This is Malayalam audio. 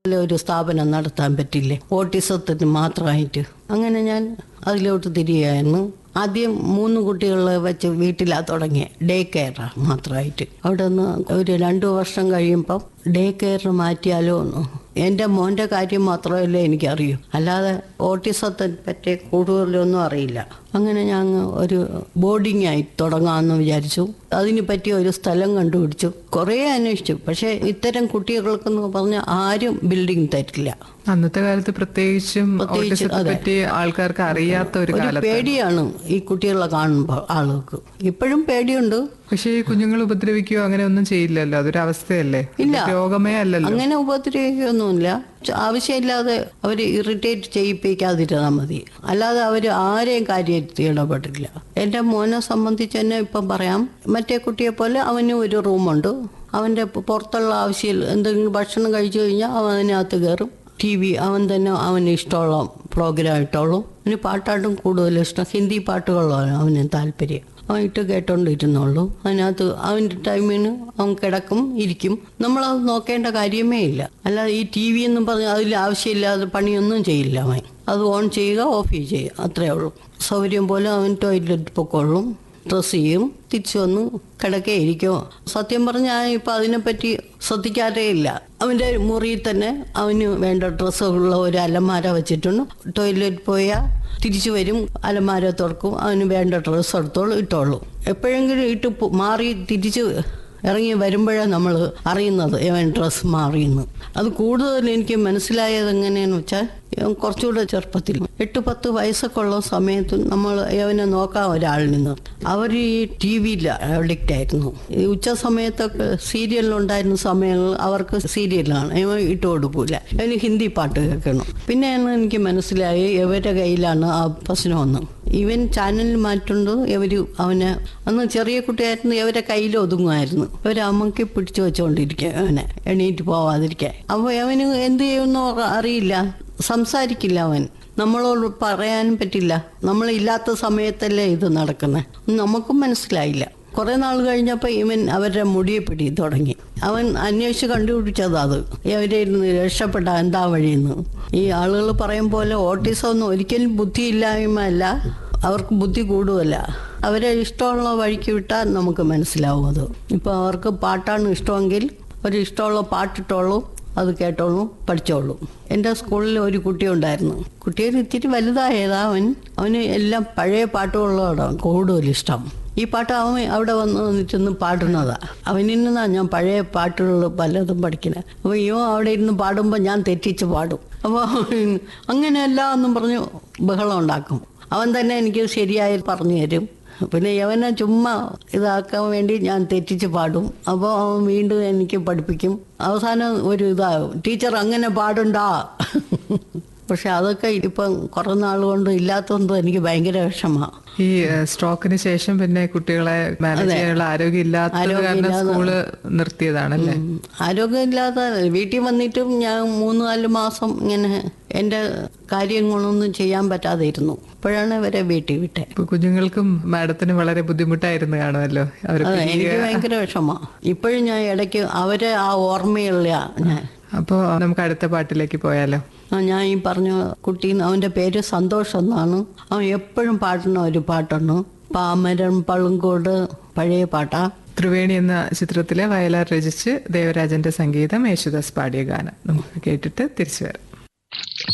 ഒരു സ്ഥാപനം നടത്താൻ പറ്റില്ലേ ഓട്ടിസത്തിന് മാത്രമായിട്ട് അങ്ങനെ ഞാൻ അതിലോട്ട് തിരികെയായിരുന്നു ആദ്യം മൂന്ന് കുട്ടികളെ വെച്ച് വീട്ടിലാ തുടങ്ങിയ ഡേ കെയർ മാത്രമായിട്ട് അവിടെ നിന്ന് ഒരു രണ്ടു വർഷം കഴിയുമ്പം ഡേ കെയർ മാറ്റിയാലോ എന്ന് എൻ്റെ മോൻ്റെ കാര്യം മാത്രമല്ലേ എനിക്കറിയൂ അല്ലാതെ ഓട്ടിസത്തെ പറ്റി കൂടുതലൊന്നും അറിയില്ല അങ്ങനെ ഞാൻ ഒരു ബോർഡിംഗ് ആയി തുടങ്ങാമെന്ന് വിചാരിച്ചു അതിന് പറ്റിയ ഒരു സ്ഥലം കണ്ടുപിടിച്ചു കുറേ അന്വേഷിച്ചു പക്ഷേ ഇത്തരം കുട്ടികൾക്കെന്ന് പറഞ്ഞാൽ ആരും ബിൽഡിംഗ് തരില്ല അന്നത്തെ കാലത്ത് പ്രത്യേകിച്ചും പ്രത്യേകിച്ച്, ഓട്ടിസത്തെ അതെ. പറ്റി ആൾക്കാർക്ക് അറിയാത്ത ഒരു ഒരു കാലത്ത് പേടിയാണ് ഈ കുട്ടികളെ കാണുമ്പോൾ ആളുകൾക്ക് ഇപ്പോഴും പേടിയുണ്ട് പക്ഷേ ഈ കുഞ്ഞുങ്ങൾ ഉപദ്രവിക്കുകയോ അങ്ങനെ ഒന്നും ചെയ്യില്ലല്ലോ അതൊരു അവസ്ഥയല്ലേ ഇല്ല. രോഗമേ അല്ലല്ലോ അങ്ങനെ ഉപദ്രവിക്കുകയൊന്നുമില്ല ച- ആവശ്യമില്ലാതെ അവർ ഇറിറ്റേറ്റ് ചെയ്യിപ്പിക്കാതിരുന്നാൽ മതി അല്ലാതെ അവർ ആരെയും കാര്യത്തിൽ ഇടപെടില്ല എൻ്റെ മോനെ സംബന്ധിച്ച് തന്നെ ഇപ്പം പറയാം മറ്റേ കുട്ടിയെ പോലെ അവന് ഒരു റൂമുണ്ട് അവൻ്റെ പുറത്തുള്ള ആവശ്യം എന്തെങ്കിലും ഭക്ഷണം കഴിച്ചു കഴിഞ്ഞാൽ അവൻ അതിനകത്ത് കയറും ടി വി അവൻ തന്നെ അവന് ഇഷ്ടമുള്ള പ്രോഗ്രാം ഇട്ടോളും അവന് പാട്ടാട്ടും കൂടുതൽ ഇഷ്ടം ഹിന്ദി പാട്ടുകളാണ് അവന് താല്പര്യം അവൻ ഇട്ട് കേട്ടോണ്ടിരുന്നുള്ളൂ അതിനകത്ത് അവൻ്റെ ടൈമിന് അവൻ കിടക്കും ഇരിക്കും നമ്മളത് നോക്കേണ്ട കാര്യമേ ഇല്ല അല്ലാതെ ഈ ടി വി എന്നും പറഞ്ഞ് അതിൽ ആവശ്യമില്ലാതെ പണിയൊന്നും ചെയ്യില്ല അവൻ അത് ഓൺ ചെയ്യുക ഓഫ് ചെയ്യുക അത്രേ ഉള്ളൂ സൗകര്യം പോലെ അവൻ ടോയ്ലറ്റ് പൊക്കോളും ഡ്രസ്സ് ചെയ്യും തിരിച്ചു വന്ന് കിടക്കേ ഇരിക്കുമോ സത്യം പറഞ്ഞാൽ ഇപ്പം അതിനെപ്പറ്റി ശ്രദ്ധിക്കാറേ ഇല്ല അവൻ്റെ മുറിയിൽ തന്നെ അവന് വേണ്ട ഡ്രസ്സുള്ള ഒരു അലമാര വെച്ചിട്ടുണ്ട് ടോയ്ലറ്റ് പോയാൽ തിരിച്ചു വരും അലമാര തുറക്കും അവന് വേണ്ട ഡ്രസ്സ് എടുത്തോളൂ ഇട്ടോളൂ എപ്പോഴെങ്കിലും ഇട്ട് പോ- മാറി തിരിച്ച് ഇറങ്ങി വരുമ്പോഴേ നമ്മൾ അറിയുന്നത് ഇവൻ ഡ്രസ്സ് മാറിയെന്ന് അത് കൂടുതൽ എനിക്ക് മനസ്സിലായത് എങ്ങനെയാന്ന് വെച്ചാൽ ഇവൻ കുറച്ചുകൂടെ ചെറുപ്പത്തിൽ എട്ട് പത്ത് വയസ്സൊക്കെ ഉള്ള സമയത്ത് നമ്മൾ ഇവനെ നോക്കാൻ ഒരാളിൽ അവർ ഈ ടി വിയിൽ അഡിക്റ്റ് ആയിരുന്നു ഈ ഉച്ച സമയത്തൊക്കെ സീരിയലിലുണ്ടായിരുന്ന സമയങ്ങളിൽ അവർക്ക് സീരിയലാണ് ഇവൻ ഇട്ട് കൊടുക്കൂല ഇവന് ഹിന്ദി പാട്ട് കേൾക്കണം പിന്നെയാണ് എനിക്ക് മനസ്സിലായി ഇവരുടെ കയ്യിലാണ് ആ പ്രശ്നമെന്ന് ഇവൻ ചാനൽ മാറ്റുണ്ട് ഇവര് അവനെ അന്ന് ചെറിയ കുട്ടിയായിരുന്നു ഇവരെ കയ്യിൽ ഒതുങ്ങുമായിരുന്നു ഇവരെ അമ്മയ്ക്ക് പിടിച്ചു വെച്ചുകൊണ്ടിരിക്കുക അവനെ എണീറ്റ് പോവാതിരിക്കാൻ അപ്പോൾ അവന് എന്ത് ചെയ്യുമെന്നോ അറിയില്ല സംസാരിക്കില്ല അവൻ നമ്മളോട് പറയാനും പറ്റില്ല നമ്മളില്ലാത്ത സമയത്തല്ലേ ഇത് നടക്കുന്നത് നമുക്കും മനസ്സിലായില്ല കുറെ നാൾ കഴിഞ്ഞപ്പോൾ ഇവൻ അവരുടെ മുടിയെ പിടി തുടങ്ങി അവൻ അന്വേഷിച്ച് കണ്ടുപിടിച്ചത് അത് ഇവരെ ഇരുന്ന് രക്ഷപ്പെട്ട എന്താ വഴിയെന്ന് ഈ ആളുകൾ പറയും പോലെ ഓട്ടിസം ഒന്നും ഒരിക്കലും ബുദ്ധിയില്ലായ്മ അല്ല അവർക്ക് ബുദ്ധി കൂടുമല്ല അവരെ ഇഷ്ടമുള്ള വഴിക്ക് വിട്ടാൽ നമുക്ക് മനസ്സിലാവും അത് ഇപ്പോൾ അവർക്ക് പാട്ടാണ് ഇഷ്ടമെങ്കിൽ ഒരു ഇഷ്ടമുള്ള പാട്ടിട്ടോളൂ അത് കേട്ടോളൂ പഠിച്ചോളൂ എൻ്റെ സ്കൂളിൽ ഒരു കുട്ടി ഉണ്ടായിരുന്നു കുട്ടിയൊരു ഇത്തിരി വലുതായതാ അവൻ അവന് എല്ലാം പഴയ പാട്ടുകളോടാണ് കൂടുതൽ ഇഷ്ടം ഈ പാട്ട് അവൻ അവിടെ വന്ന് വന്നിട്ടൊന്ന് പാടുന്നതാ അവനിൽ നിന്നാണ് ഞാൻ പഴയ പാട്ടുകൾ പലതും പഠിക്കുന്നത് അപ്പോൾ ഇവൻ അവിടെ ഇരുന്ന് പാടുമ്പോൾ ഞാൻ തെറ്റിച്ച് പാടും അപ്പോൾ അങ്ങനെയല്ല എന്നും പറഞ്ഞ് ബഹളം ഉണ്ടാക്കും അവൻ തന്നെ എനിക്ക് ശരിയായി പറഞ്ഞു തരും പിന്നെ യവനെ ചുമ്മാ ഇതാക്കാൻ വേണ്ടി ഞാൻ തെറ്റിച്ച് പാടും അപ്പോൾ അവൻ വീണ്ടും എനിക്ക് പഠിപ്പിക്കും അവസാനം ഒരു ഇതാകും ടീച്ചർ അങ്ങനെ പാടുണ്ടാ പക്ഷെ അതൊക്കെ ഇപ്പം കുറേ നാൾ കൊണ്ട് ഇല്ലാത്തതുകൊണ്ട് എനിക്ക് ഭയങ്കര വിഷമമാണ് ഈ ഏഹ്, സ്ട്രോക്കിന് ശേഷം പിന്നെ കുട്ടികളെ മാനേജ് ചെയ്യാനുള്ള ആരോഗ്യം ഇല്ലാത്തത് കാരണം സ്കൂള് നിർത്തിയതാണല്ലേ ആരോഗ്യമില്ലാത്ത വീട്ടിൽ വന്നിട്ടും ഞാൻ മൂന്ന് നാല് മാസം ഇങ്ങനെ എൻ്റെ കാര്യങ്ങളൊന്നും ചെയ്യാൻ പറ്റാതെ ഇരുന്നു ഇപ്പോഴാണ് ഇവരെ വീട്ടിൽ വിട്ടെ ഇപ്പൊ കുഞ്ഞുങ്ങൾക്കും മാഡത്തിന് വളരെ ബുദ്ധിമുട്ടായിരുന്നു കാണുമല്ലോ അവർ അതെ എനിക്ക് ഭയങ്കര വിഷമമാണ് ഇപ്പോഴും ഞാൻ ഇടയ്ക്ക് അവരെ ആ ഓർമ്മയുള്ള ഞാൻ അപ്പോൾ നമുക്ക് അടുത്ത പാട്ടിലേക്ക് പോയാലോ ആ, ഞാൻ ഈ പറഞ്ഞ കുട്ടി അവൻ്റെ പേര് സന്തോഷം എന്നാണ് അവൻ എപ്പോഴും പാടുന്ന ഒരു പാട്ടാണ് പാമരം പളുങ്കോട് പഴയ പാട്ടാ ത്രിവേണി എന്ന ചിത്രത്തിലെ വയലാർ രചിച്ച് ദേവരാജന്റെ സംഗീതം യേശുദാസ് പാടിയ ഗാനം നമുക്ക് കേട്ടിട്ട് തിരിച്ചു വരാം